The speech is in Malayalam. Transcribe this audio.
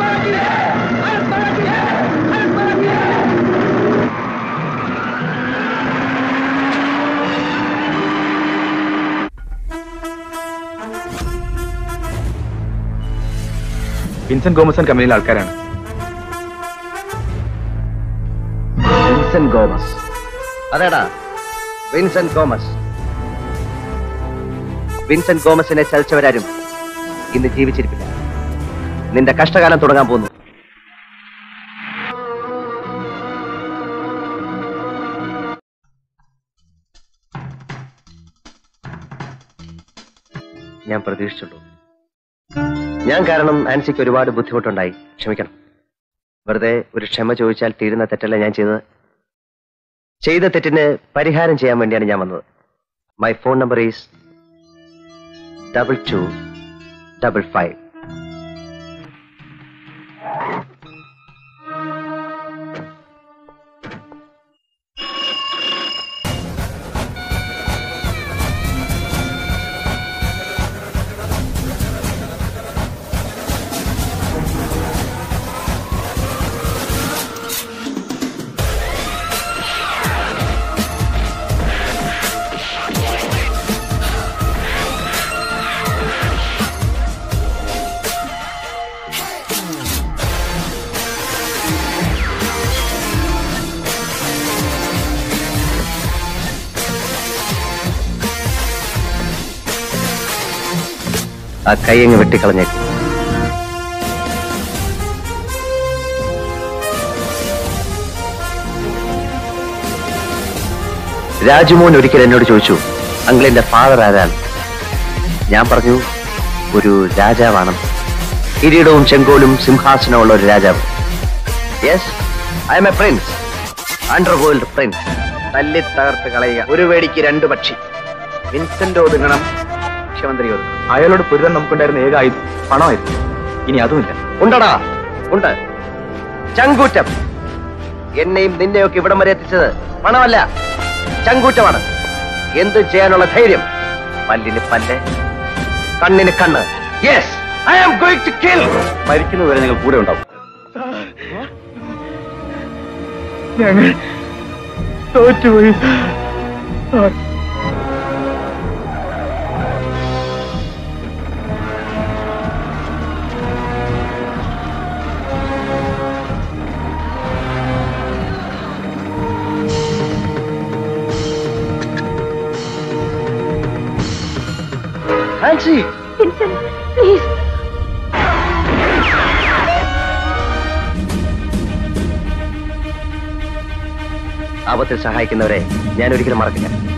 വിൻസെന്റ് ഗോമസൺ കമ്പനിയിലെ ആൾക്കാരാണ് വിൻസെന്റ് ഗോമസ് അതേടാ വിൻസെന്റ് ഗോമസ് വിൻസെന്റ് ഗോമസിനെ ചതിച്ചവരാരും ഇന്ന് ജീവിച്ചിരിപ്പില്ല നിന്റെ കഷ്ടകാലം തുടങ്ങാൻ പോകുന്നു ഞാൻ പ്രതീക്ഷിച്ചുള്ളൂ ഞാൻ കാരണം ആൻസിക്ക് ഒരുപാട് ബുദ്ധിമുട്ടുണ്ടായി ക്ഷമിക്കണം വെറുതെ ഒരു ക്ഷമ ചോദിച്ചാൽ തീരുന്ന തെറ്റല്ല ഞാൻ ചെയ്തത് ചെയ്ത തെറ്റിന് പരിഹാരം ചെയ്യാൻ വേണ്ടിയാണ് ഞാൻ വന്നത് my phone number is double two double five ആ കൈ അങ്ങ് വെട്ടിക്കളഞ്ഞേക്കും രാജുമോൻ ഒരിക്കൽ എന്നോട് ചോദിച്ചു അങ്കിളിന്റെ ഫാദർ ആരാണ് ഞാൻ പറഞ്ഞു ഒരു രാജാവാണെന്ന് കിരീടവും ചെങ്കോലും സിംഹാസനവും ഉള്ള ഒരു രാജാവ് yes I'm a prince underworld prince തല്ലി തകർത്ത് കളയുക ഒരു വേടിക്ക് രണ്ട് പക്ഷി വിൻസെന്റ് ഒതുങ്ങണം മുഖ്യമന്ത്രി ഒതുങ്ങണം അയാളോട് പൊരുതാൻ നമുക്കുണ്ടായിരുന്ന ഏക ആയുധം പണമായിരുന്നു ഇനി അതുമില്ല ഉണ്ടടാ ഉണ്ട് ചങ്കൂറ്റം എന്നെയും നിന്നെയൊക്കെ ഇവിടം വരെ എത്തിച്ചത് പണമല്ല ചങ്കൂറ്റമാണ് എന്ത് ചെയ്യാനുള്ള ധൈര്യം പല്ലിന് പല്ല് കണ്ണിന് കണ്ണ് yes I am going to kill മരിക്കുന്നതുവരെ ഞങ്ങൾ കൂടെ ഉണ്ടാവും ഞങ്ങൾ തോറ്റുപോയി ആൻസി വിൻസെന്റ് പ്ലീസ് ആപത്തിൽ സഹായിക്കുന്നവരെ ഞാൻ ഒരിക്കലും മറക്കില്ല